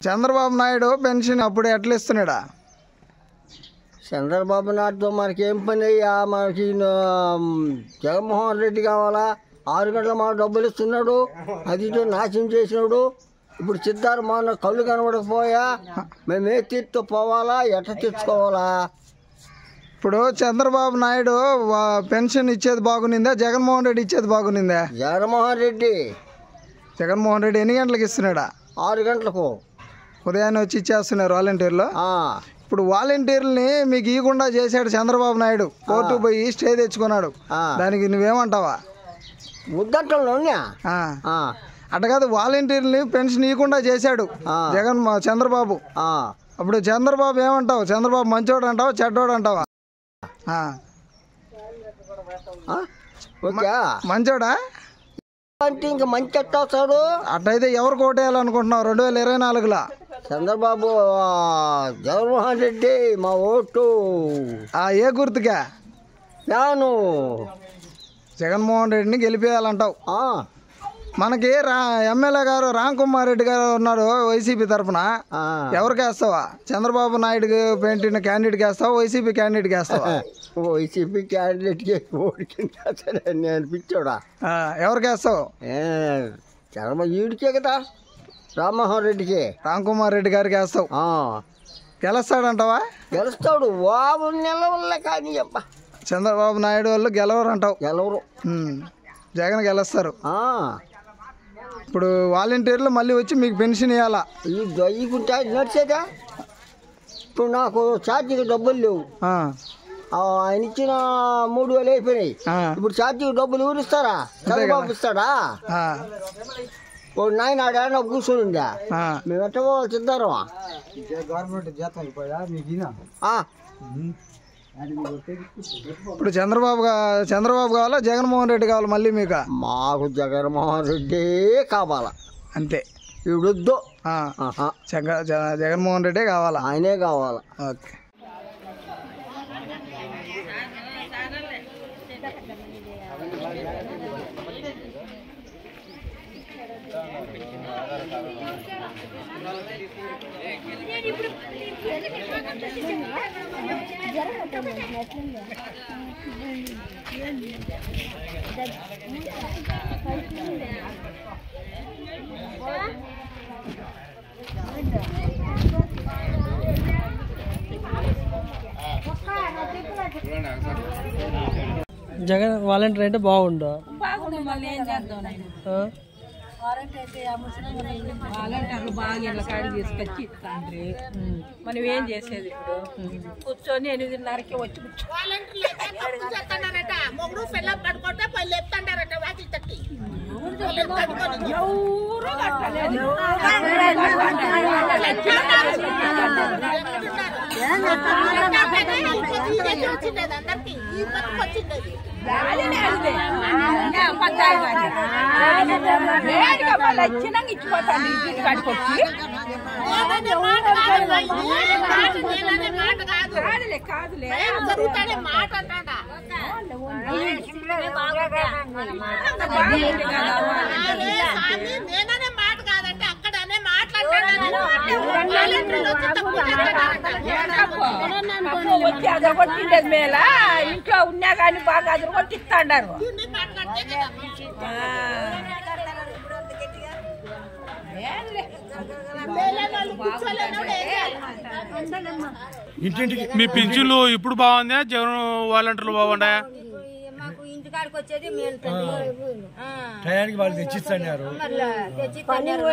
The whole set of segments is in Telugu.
చంద్రబాబు నాయుడు పెన్షన్ అప్పుడు ఎట్లా ఇస్తున్నాడా చంద్రబాబు నాయుడుతో మనకి ఏం పని అయ్యా మనకి నా- జగన్మోహన్ రెడ్డి కావాలా ఆరు గంటల మా డబ్బులు ఇస్తున్నాడు అది ఇటు నాశనం చేసినాడు ఇప్పుడు సిద్ధార్థ మొన్న కళ్ళు కనబడకపోయా మేము ఏ తీర్తో పోవాలా ఎట్ట తెచ్చుకోవాలా ఇప్పుడు చంద్రబాబు నాయుడు వా- పెన్షన్ ఇచ్చేది బాగునిందా జగన్మోహన్ రెడ్డి ఇచ్చేది బాగునిందా జగన్మోహన్ రెడ్డి జగన్మోహన్ రెడ్డి ఎన్ని గంటలకు ఇస్తున్నాడా ఆరు గంటలకు ఉదయాన్నే వచ్చి ఇచ్చేస్తున్నారు వాలంటీర్లు ఆ, ఇప్పుడు వాలంటీర్లని మీకు ఇవ్వకుండా చేశాడు చంద్రబాబు నాయుడు కోర్టు పోయి స్టే తెచ్చుకున్నాడు ఆ. దానికి నువ్వేమంటావా ముద్దట్టంలోనే ఆ. ఆ, అట్ట కాదు వాలంటీర్ని పెన్షన్ ఇవ్వకుండా చేశాడు ఆ. జగన్ మా- చంద్రబాబు ఆ. అప్పుడు చంద్రబాబు ఏమంటావు చంద్రబాబు మంచోడు అంటావా చెడ్డోడు అంటావా ఆ. ఆ? ఓకే మంచోడా అంటే ఇంకా మంచి ఎట్ట వస్తాడు అట్టయితే ఎవరు కోటేయాలనుకుంటున్నావు రెండు వేల ఇరవై నాలుగులో చంద్రబాబు ఆ, జగన్మోహన్ రెడ్డి మా ఓటు ఆ ఏ గుర్తుగా యాను జగన్మోహన్ రెడ్డిని గెలిపేయాలంటావు ఆ, మనకి రా ఎమ్మెల్యే గారు రామ్ కుమార్ రెడ్డి గారు ఉన్నారు వైసీపీ తరఫున ఆ. ఎవరికి వేస్తావా చంద్రబాబు నాయుడు పెట్టిన క్యాండిడేట్కి వేస్తావా వైసీపీ క్యాండిడేట్కి వేస్తావా వైసీపీ క్యాండిడేట్కి ఓడికి సరే నేను పిచ్చోడా ఆ, ఎవరికి వేస్తావు ఏ, చంద్రబాబు ఈడికే కదా రామ్మోహన్ రెడ్డికి రామ్ కుమార్ రెడ్డి గారికి వేస్తావు ఆ, గెలుస్తాడంటావా గెలుస్తాడు వాబు నిలవల్లే కానీ అబ్బా చంద్రబాబు నాయుడు వాళ్ళు గెలవరు అంటావు గెలవరు ఉమ్, జగన్ గెలుస్తారు ఆ, ఇప్పుడు వాలంటీర్లు మళ్ళీ వచ్చి మీకు పెన్షన్ ఇవ్వాలా ఈ దయ్యకుంటే నడిచేదా ఇప్పుడు నాకు ఛార్జీకి డబ్బులు లేవు ఆ, ఆ, ఆయన ఇచ్చిన మూడు వేలు అయిపోయినాయి ఆ, ఇప్పుడు ఛార్జీకి డబ్బులు ఎవరు ఇస్తారా చంద్రబాబు ఇస్తాడా ఆ, ఓ నాయన ఆడ కూర్చొని ఉందా ఆ. మేము ఎట్ట పోవాలి సిద్ధారం ఇప్పుడు చంద్రబాబు గా- చంద్రబాబు కావాలా జగన్మోహన్ రెడ్డి కావాలా మళ్ళీ మీకు మాకు జగన్మోహన్ రెడ్డి కావాలా అంతే ఇవిడొద్దు ఆ, ఆహా, జగ- జ- జగన్మోహన్ రెడ్డే కావాలా ఆయనే కావాలా ఓకే జగన్ వాలంటీర్ అంటే బాగుండు బాగుంది మళ్ళీ ఏం చేద్దాం నాయన వాలంటీర్లు బాగా ఇళ్ళ కాడికి తీసుకొచ్చి ఇస్తాండ్రి మనం ఏం చేసేది ఇప్పుడు కూర్చొని ఎనిమిదిన్నరకి వచ్చి కూర్చో ఎవరు కట్టలేదు. గాలినే అదిలే. ఇంకా అబద్ధాలు కాదు. వేడిగా మళ్ళీ వచ్చినాక ఇచ్చిపోతాను ఇంటి కాడికి వచ్చి కాదులే కాదులే బాగుంది కదా నేననే మాట కాదంటే అక్కడ అనే మాట్లాడతాను అప్పు వచ్చి అదొకటిండేది మేళ ఇంట్లో ఉన్నా కానీ బాగా అదొకటిస్తాడారు ఇంటింటికి మీ పింఛన్లు ఇప్పుడు బాగుందా జగన్ వాలంటీర్లు బాగుంటాయా మాకు ఇంటికాడికి వచ్చేది మేలు తల్లి. ఆ, టయానికి వాళ్ళు తెచ్చిస్తున్నారు మళ్ళా తెచ్చి ఇస్తున్నారు.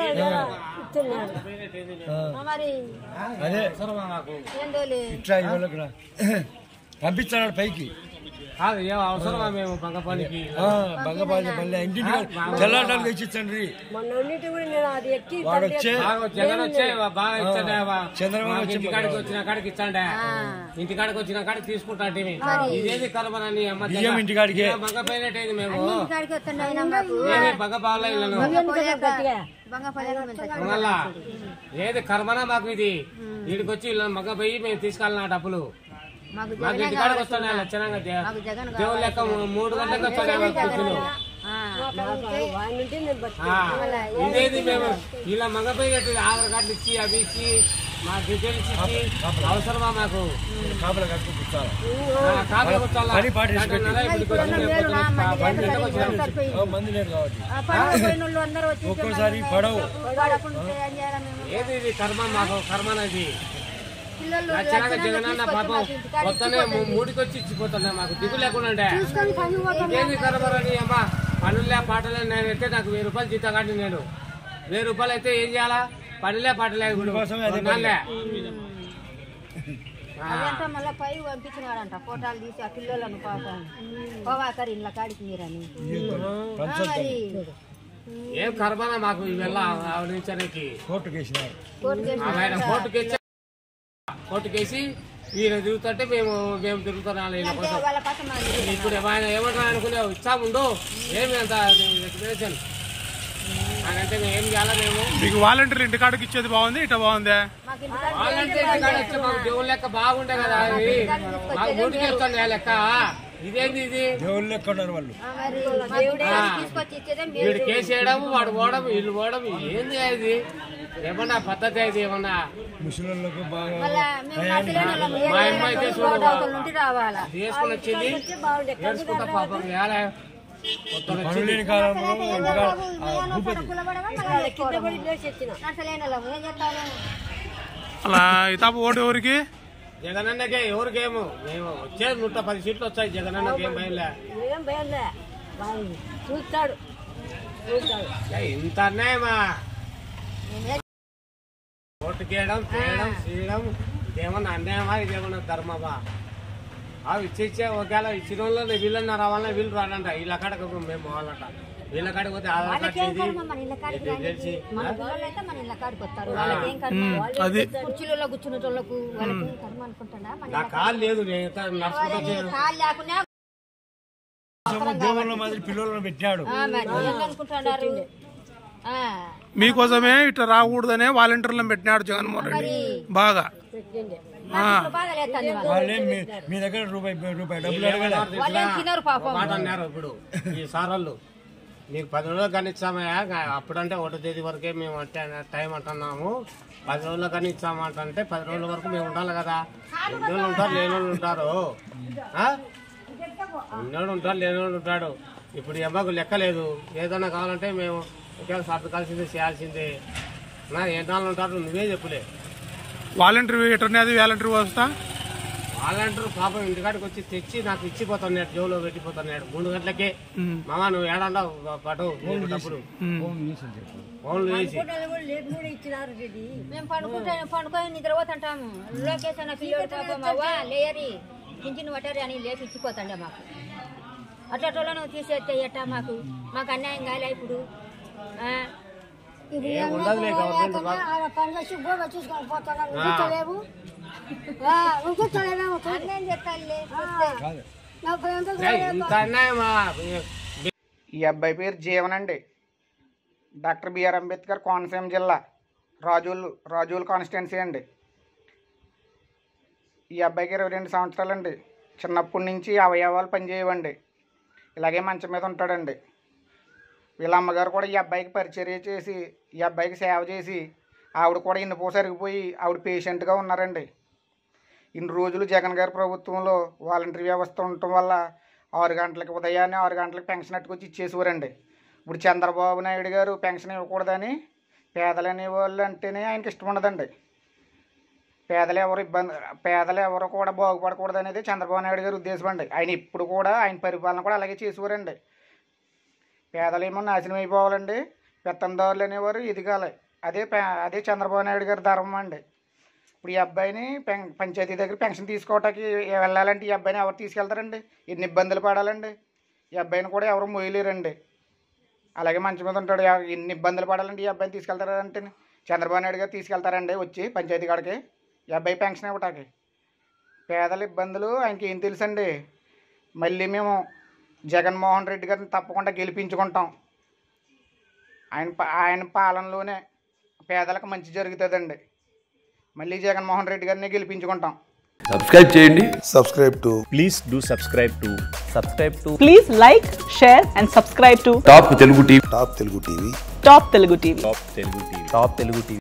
మరి అదే ఏందోలే ఇట్లా ఇవాళ కూడా పంపిస్తున్నాడు పైకి కాదు ఏం అవసరమా మేము పక్క పనికి ఆ, బంగపాలి మళ్ళీ ఇంటింటి తెల్లాటాలు తెచ్చిచ్చండి వాడు వచ్చే జగన్ వచ్చే బాగా ఇచ్చండి చంద్రబాబు వచ్చి ఇంటికాడికి వచ్చిన కాడికి ఇచ్చండి ఇంటికాడికి వచ్చిన కాడికి తీసుకుంటా ఇదేది కలమనని అమ్మ బియ్యం ఇంటికాడికే మగ పోయినట్టేది మేము ఇంటికాడికి వస్తాను అయినా మాకు ఏమి బగ బాగా ఇళ్ళను బంగపల్లి మళ్ళా ఏది కర్మనా మాకు ఇది వీడికి వచ్చి ఇలా మగ పోయి మేము తీసుకెళ్ళిన డబ్బులు మాకు మాకు ఇంటికాడికి వస్తాను లక్షణంగా దే- మాకు జగన్ దేవుడు లెక్క మూ- మూడు గంటలకు వస్తాను కూర్చుని ఆ, ఆ, ఇదేది మేము ఇలా మగపై కట్టి ఆధార్ కార్డు ఇచ్చి అవి ఇచ్చి మా డీటెయిల్స్ ఇచ్చి అవసరమా మాకు కాపలా కట్టుకుని కూర్చోాలి ఆ, కాపలా కూర్చోాలా? పని పాట వేసి గంటన్నర ఇప్పటికి వచ్చి రేపు పొద్దున్న బండి గంటకు వచ్చినాం. మంది లేరు కాబట్టి పడిపోయిన అందరూ వచ్చి ఒక్కోసారి పడవు పడకుండా ఏం చేయాలి మేము ఏది ఇది కర్మ మాకు కర్మనది పిల్లలు లక్షణంగా జగనన్న పాపం కొత్తనే మూడికి వచ్చి ఇచ్చిపోతున్నా మాకు దిగు లేకుండా ఇదేంది కర్మరని అమ్మా పనులే పాటలే నేనైతే నాకు వెయ్యి రూపాయలు జీతం కాండి నేను వెయ్యి రూపాయలు అయితే ఏం చేయాలా పనులే పాటలే ఇప్పుడు కోసమే అదే కొన్నాళ్ళే. ఆ, అదంతా మళ్ళీ పై పంపించినాడంట ఫోటోలు తీసి ఆ పిల్లలను పాపం పోవాకరి ఇళ్ళ కాడికి మీరని ఆ, మరి ఏం కర్మనా మాకు ఇవెల్ల ఆవిడించడానికి కోర్టుకు వేసినారు కోర్టుకి ఆయన కోర్టుకేసి కోర్టుకేసి ఈయన తిరుగుతుంటే మేము మేము తిరుగుతున్నాం ఈయన కోసం వాళ్ళ కోసం మనం ఇప్పుడు ఆయన ఏమంటారు అనుకునే ఇచ్చాముండు ఏమి అంత ఎక్స్ప్రెషన్ అంటే మేము ఏం చేయాలా మేము మీకు వాలంటీర్ ఇంటి కాడికి ఇచ్చేది బాగుంది ఇట బాగుందా మాకు ఇంటికాడ వాళ్ళంటే ఇంటికాడ వచ్చి మాకు దేవుని లెక్క బాగుండే కదా అది మాకు నోటికి వస్తుంది ఆ లెక్క ఇదేంది ఇది దేవుళ్ళు లెక్క ఉన్నారు వాళ్ళు ఆ, మరి మా దేవుడే తీసుకొచ్చి ఇచ్చేదే మేము వీడు కేసు వేయడం వాడు పోవడం వీళ్ళు పోవడం ఏంది ఇది ఏమన్నా పద్ధతి ఇది ఏమన్నా ముసలిళ్ళకు బాగా మళ్ళా మేము నడచలేని వాళ్ళం. మా అమ్మ అయితే చూడు అవతల నుండి రావాలా తీసుకుని వచ్చింది నేర్చుకుంటా పాపం ఎలా కొత్తగా పనులు వచ్చింది లేని కాలంలో ఇంటికాడ ఆ భూపతి కులబడమా, మళ్ళా నడచలేని వాళ్ళం. ఏం చేస్తాము అలా ఇతాపు ఓటు ఎవరికి జగనన్నకే ఎవరికేమో మేము వచ్చేది నూట పది సీట్లు వచ్చాయి జగనన్నకి ఏం భయంలే ఏం భయంలే చూస్తాడు చూస్తాడు ఏ, ఇంత అన్యాయమా ఓటు చేయడం చేయడం చేయడం ఇదేమన్నా అన్యాయమా ఇదేమన్నా ధర్మమా అవి ఇచ్చిచ్చే ఒకవేళ ఇచ్చిన వాళ్ళు వీళ్ళన్న రావాలన్నా వీళ్ళు రాడంట వీళ్ళ కాడకు మేము పోవాలంట వీళ్ళ కాడికి పోతే ఆధార్ కార్డు వాళ్ళకేం చేసి కర్మ మన ఇళ్ళ కాడికి ఇది తెలిసి మన పిల్లలు అయితే మన ఇళ్ళ కాడికి వస్తారు వాళ్ళకేం కర్మ అది కుర్చీలలో కూర్చున్న వాళ్ళకు వాళ్ళకి కర్మ అనుకుంటున్నా మన నా కాలు లేదు నేను ఎంత నడుచుకుంటూ వచ్చాను కాళ్ళు లేకుండా దేవుళ్ళ మాదిరి పిల్లలను పెట్టాడు ఆ, మరి ఏం అనుకుంటున్నారు ఆ, మీకోసమే ఇట్లా రాకూడదనే వాలంటీర్లను పెట్టినాడు జగన్మోహన్ రెడ్డి బాగా ఇప్పుడు బాగా లేస్తుంది వాళ్ళు. వాళ్ళేం మీ మీ దగ్గర రూపాయి రూపాయి డబ్బులు అడగలే వాళ్ళు ఏం తినరు పాపం మాట అన్నారు ఇప్పుడు ఈ సార్ వాళ్ళు మీకు పది రోజులు కానీ ఇచ్చామయ్యా అప్పుడంటే ఒకటో తేదీ వరకే మేము అంటే టైం అంటున్నాము పది రోజులు కానీ ఇచ్చామంటే పది రోజుల వరకు మేము ఉండాలి కదా ఎన్ని రోజులు ఉంటారు లేని వాళ్ళు ఉంటారు ఆ? ఉన్నోడు ఉంటాడు లేనివాడు ఉంటాడు ఇప్పుడు ఈ అమ్మకు లెక్క లేదు ఏదైనా కావాలంటే మేము ఒకవేళ సర్దుకాల్సిందే చేయాల్సిందే నా ఏ నాళ్ళు ఉంటారు నువ్వే చెప్పులే వాలంటీర్ ఎటర్నేది వాలంటీర్ వస్తా వాళ్ళంటారు పాపం ఇంటికాడికి వచ్చి తెచ్చి నాకు ఇచ్చిపోతున్నాడు జోలో పెట్టిపోతున్నాడు మూడు గంటలకే మామ నువ్వు ఏడంటావు పటు నీకు డబ్బులు ఫోన్లు వేసి మేము పండుకుంటే పండుకొని నిద్రపోతుంటాము లోకేష్ అన్న పిల్లోడు పాపం అవ్వ లేయరి పింఛన్ పట్టారు అని లేపి ఇచ్చిపోతాండే మాకు అట్లా తీసేస్తే ఎట్టా మాకు మాకు అన్యాయం కాలే ఇప్పుడు ఆ? ఏం ఉండదులే గవర్నమెంట్ బాగా అన్యాయం చేస్తారులే, చూస్తే. ఏయ్, ఇంత అన్యాయమా ఈ అబ్బాయి పేరు జీవన్ అండి డాక్టర్ బిఆర్ అంబేద్కర్ కోనసీమ జిల్లా రాజులు రాజుల కాన్స్టిట్యున్సీ అండి ఈ అబ్బాయికి ఇరవై రెండు సంవత్సరాలండి చిన్నప్పటి నుంచి అవయవాలు పనిచేయవండి ఇలాగే మంచం మీద ఉంటాడండి వీళ్ళ అమ్మగారు కూడా ఈ అబ్బాయికి పరిచర్య చేసి ఈ అబ్బాయికి సేవ చేసి ఆవిడ కూడా ఇన్ని పూస అరిగిపోయి ఆవిడ పేషెంట్గా ఉన్నారండి ఇన్ని రోజులు జగన్ గారి ప్రభుత్వంలో వాలంటరీ వ్యవస్థ ఉండటం వల్ల ఆరు గంటలకు ఉదయాన్నే ఆరు గంటలకు పెన్షన్ అట్టుకొచ్చి ఇచ్చేసేవారండి ఇప్పుడు చంద్రబాబు నాయుడు గారు పెన్షన్ ఇవ్వకూడదని పేదలు అనేవాళ్ళు అంటేనే ఆయనకి ఇష్టం ఉండదండి పేదలు ఎవరు ఇబ్బంది పేదలు ఎవరు కూడా బాగుపడకూడదు అనేది చంద్రబాబు నాయుడు గారి ఉద్దేశం అండి ఆయన ఇప్పుడు కూడా ఆయన పరిపాలన కూడా అలాగే చేసేవారండి పేదలేమో నాశనం అయిపోవాలండి పెత్తందారులు అనేవారు ఎదగాలి అదే పే- అదే చంద్రబాబు నాయుడు గారి ధర్మం అండి ఇప్పుడు ఈ అబ్బాయిని పెం పంచాయతీ దగ్గర పెన్షన్ తీసుకోవటానికి వెళ్ళాలంటే ఈ అబ్బాయిని ఎవరు తీసుకెళ్తారండి ఎన్ని ఇబ్బందులు పడాలండి ఈ అబ్బాయిని కూడా ఎవరు మోయలేరండి అలాగే మంచి మీద ఉంటాడు ఎవ- ఎన్ని ఇబ్బందులు పడాలంటే ఈ అబ్బాయిని తీసుకెళ్తారంటే చంద్రబాబు నాయుడు గారు తీసుకెళ్తారండి వచ్చి పంచాయతీ కాడికి ఈ అబ్బాయి పెన్షన్ ఇవ్వటానికి పేదల ఇబ్బందులు ఆయనకి ఏం తెలుసండి మళ్ళీ మేము జగన్మోహన్ రెడ్డి గారిని తప్పకుండా గెలిపించుకుంటాం ఆయన ప- ఆయన పాలనలోనే పేదలకు మంచి జరుగుతుందండి మళ్ళీ జగన్మోహన్ రెడ్డి గారిని గెలిపించుకుంటాం సబ్స్క్రైబ్ చేయండి subscribe to Please do subscribe to subscribe to Please like, share, and subscribe to top Telugu TV Top Telugu TV. Top Telugu TV. Top Telugu TV. Top Telugu TV.